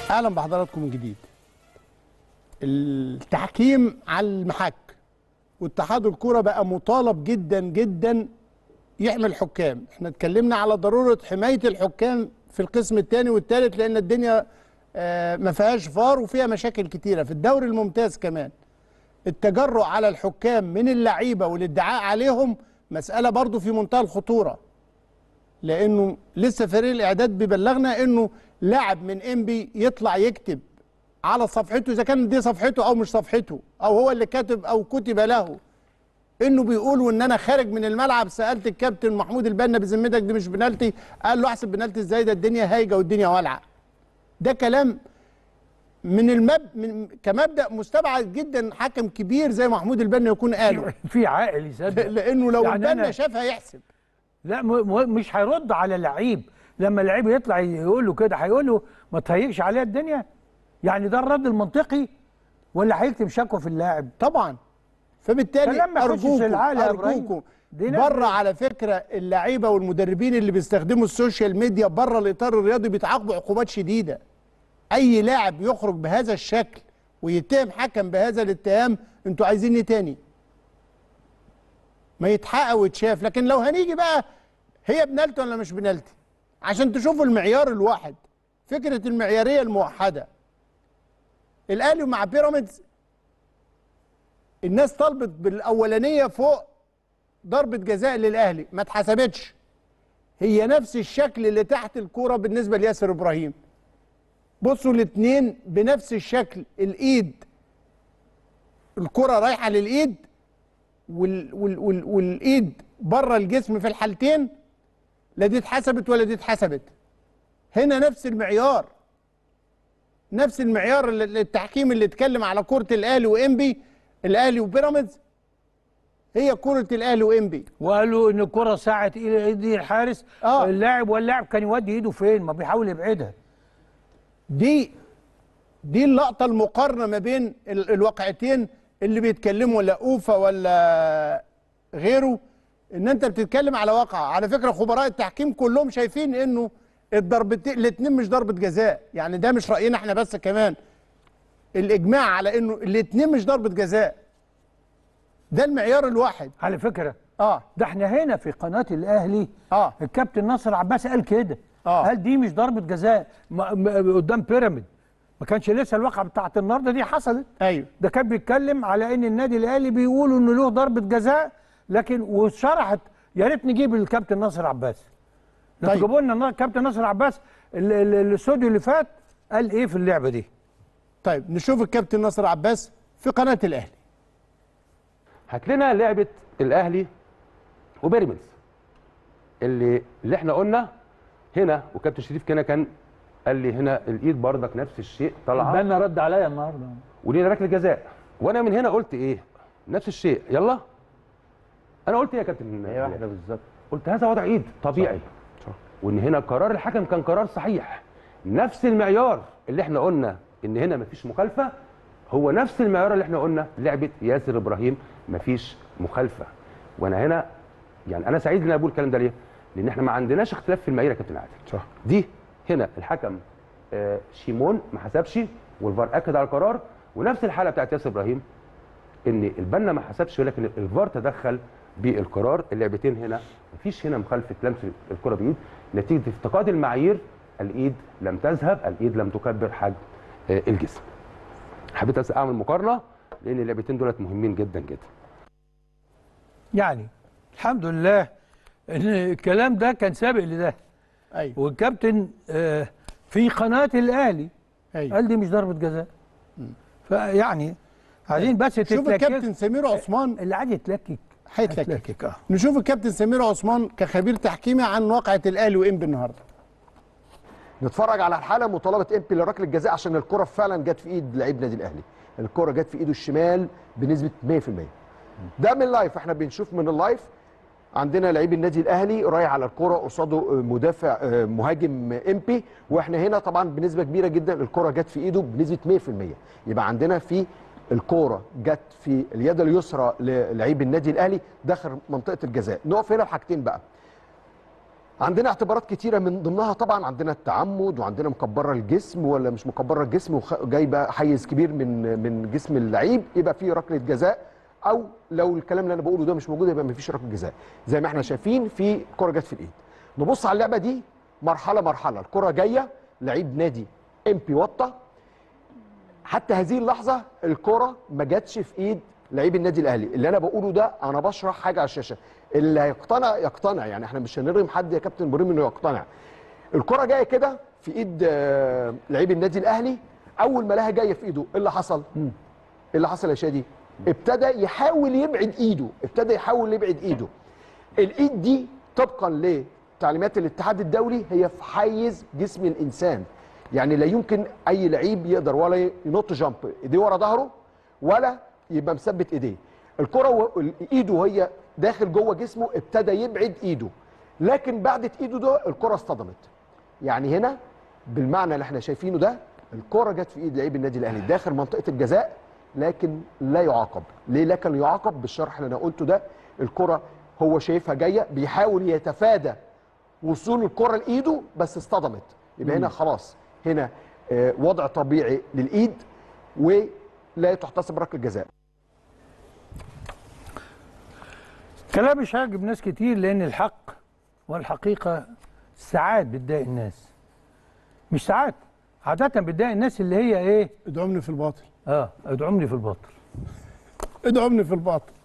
اهلا بحضراتكم من جديد التحكيم على المحك واتحاد الكرة بقى مطالب جدا جدا يحمي حكام احنا اتكلمنا على ضرورة حماية الحكام في القسم الثاني والثالث لان الدنيا آه، ما فيهاش فار وفيها مشاكل كتيرة في الدوري الممتاز كمان التجرؤ على الحكام من اللعيبة والادعاء عليهم مسألة برضو في منتهى الخطورة لانه لسه فريق الاعداد بيبلغنا انه لاعب من انبي يطلع يكتب على صفحته اذا كان دي صفحته او مش صفحته او هو اللي كاتب او كتب له انه بيقول وان انا خارج من الملعب سالت الكابتن محمود البنا بذمتك دي مش بنالتي قال له احسب بنالتي ازاي ده الدنيا هايجه والدنيا والعه ده كلام من المب من كمبدا مستبعد جدا حكم كبير زي محمود البنا يكون قاله في عاقل يصدق لانه لو يعني البنا أنا- شاف هيحسب لا م- م- مش هيرد على اللعيب لما اللعيب يطلع يقول له كده هيقول له ما تهيجش عليها الدنيا يعني ده الرد المنطقي ولا هيكتب شكوى في اللاعب طبعا فبالتالي كلام ما يخشش ارجوكم العقل يا إبراهيم. ارجوكم دي ناس بره على فكره اللعيبه والمدربين اللي بيستخدموا السوشيال ميديا بره الاطار الرياضي بيتعاقبوا عقوبات شديده اي لاعب يخرج بهذا الشكل ويتهم حكم بهذا الاتهام انتوا عايزين ايه تاني ما يتحقق ويتشاف لكن لو هنيجي بقى هي بنالتي ولا مش بنالتي عشان تشوفوا المعيار الواحد فكره المعياريه الموحده الاهلي مع بيراميدز الناس طلبت بالاولانيه فوق ضربه جزاء للاهلي ما اتحسبتش هي نفس الشكل اللي تحت الكوره بالنسبه لياسر ابراهيم بصوا الاثنين بنفس الشكل الايد الكره رايحه للايد وال وال وال والايد بره الجسم في الحالتين لا دي اتحسبت ولا دي اتحسبت هنا نفس المعيار نفس المعيار اللي- التحكيم اللي اتكلم على كره الاهلي وانبي الاهلي وبيراميدز هي كره الاهلي وانبي وقالوا ان الكره ساعت الى ايد الحارس آه. اللاعب واللاعب كان يودي ايده فين ما بيحاول يبعدها دي دي اللقطه المقارنه ما بين ال- الواقعتين اللي بيتكلموا لا اوفا ولا غيره ان انت بتتكلم على واقع على فكره خبراء التحكيم كلهم شايفين انه الضربتين الاثنين مش ضربه جزاء يعني ده مش راينا احنا بس كمان الاجماع على انه الاثنين مش ضربه جزاء ده المعيار الواحد على فكره اه ده احنا هنا في قناه الاهلي اه الكابتن ناصر عباس قال كده آه. قال دي مش ضربه جزاء ما- ما- قدام بيراميد ما كانش لسه الواقعه بتاعت النهارده دي حصلت ايوه ده كان بيتكلم على ان النادي الاهلي بيقولوا انه له ضربه جزاء لكن وشرحت يا ريت نجيب الكابتن ناصر عباس لو طيب. تجيبوا لنا الكابتن ناصر عباس ال- ال- الاستوديو اللي فات قال ايه في اللعبه دي طيب نشوف الكابتن ناصر عباس في قناه الاهلي هات لنا لعبه الاهلي وبيراميدز اللي اللي احنا قلنا هنا وكابتن شريف كده كان قال لي هنا الايد بردك نفس الشيء طالعه بنا رد عليا النهارده ولينا ركله جزاء وانا من هنا قلت ايه نفس الشيء يلا انا قلت ايه يا كابتن هي واحده بالظبط قلت هذا وضع ايد طبيعي صح. وان هنا قرار الحكم كان قرار صحيح نفس المعيار اللي احنا قلنا ان هنا مفيش مخالفه هو نفس المعيار اللي احنا قلنا لعبه ياسر ابراهيم مفيش مخالفه وانا هنا يعني انا سعيد ان انا بقول الكلام ده ليه؟ لان احنا ما عندناش اختلاف في المعايير يا كابتن عادل صح دي هنا الحكم آه، شيمون ما حسبش والفار اكد على القرار ونفس الحاله بتاعت ياسر ابراهيم ان البنا ما حسبش ولكن الفار تدخل بالقرار اللعبتين هنا مفيش هنا مخالفه لمس الكره بايد نتيجه افتقاد المعايير الايد لم تذهب الايد لم تكبر حجم آه، الجسم حبيت بس اعمل مقارنه لان اللعبتين دولت مهمين جدا جدا يعني الحمد لله ان الكلام ده كان سابق لده ايوه والكابتن آه، في قناه الاهلي ايوه قال دي مش ضربه جزاء فيعني عايزين بس شوف تتلكك الكابتن سمير عثمان اللي عايز يتلكك هيتلكك هيتلكك اه نشوف الكابتن سمير عثمان كخبير تحكيمي عن واقعة الاهلي وانبي النهارده نتفرج على الحاله مطالبه امبي لركله الجزاء عشان الكره فعلا جت في ايد لعيب نادي الاهلي الكره جت في ايده الشمال بنسبه 100% ده من اللايف احنا بنشوف من اللايف عندنا لعيب النادي الاهلي رايح على الكره قصاده مدافع آه، مهاجم امبي واحنا هنا طبعا بنسبه كبيره جدا الكره جت في ايده بنسبه 100% يبقى عندنا في الكوره جت في اليد اليسرى للعيب النادي الاهلي داخل منطقه الجزاء نقف هنا بحاجتين بقى عندنا اعتبارات كتيره من ضمنها طبعا عندنا التعمد وعندنا مكبره الجسم ولا مش مكبره الجسم وجايبه حيز كبير من من جسم اللعيب يبقى فيه ركله جزاء او لو الكلام اللي انا بقوله ده مش موجود يبقى ما فيش ركله جزاء زي ما احنا شايفين في كره جت في الايد نبص على اللعبه دي مرحله مرحله الكره جايه لعيب نادي ام بي وطه حتى هذه اللحظه الكره ما جاتش في ايد لعيب النادي الاهلي اللي انا بقوله ده انا بشرح حاجه على الشاشه اللي هيقتنع يقتنع يعني احنا مش هنرغم حد يا كابتن ابراهيم انه يقتنع الكره جايه كده في ايد آه، لعيب النادي الاهلي اول ما لها جايه في ايده ايه اللي حصل ايه اللي حصل يا شادي ابتدى يحاول يبعد ايده ابتدى يحاول يبعد ايده الايد دي طبقا لتعليمات الاتحاد الدولي هي في حيز جسم الانسان يعني لا يمكن اي لعيب يقدر ولا ينط جامب ايديه ورا ظهره ولا يبقى مثبت ايديه الكره و- ايده وهي داخل جوه جسمه ابتدى يبعد ايده لكن بعدت ايده ده الكره اصطدمت يعني هنا بالمعنى اللي احنا شايفينه ده الكره جت في ايد لعيب النادي الاهلي داخل منطقه الجزاء لكن لا يعاقب ليه لكن يعاقب بالشرح اللي انا قلته ده الكره هو شايفها جايه بيحاول يتفادى وصول الكره لايده بس اصطدمت يبقى هنا خلاص هنا آه، وضع طبيعي للايد ولا تحتسب ركله جزاء كلام مش هيعجب ناس كتير لان الحق والحقيقه ساعات بتضايق الناس مش ساعات عاده بتضايق الناس اللي هي ايه ادعمني في الباطل اه ادعمني في الباطل ادعمني في الباطل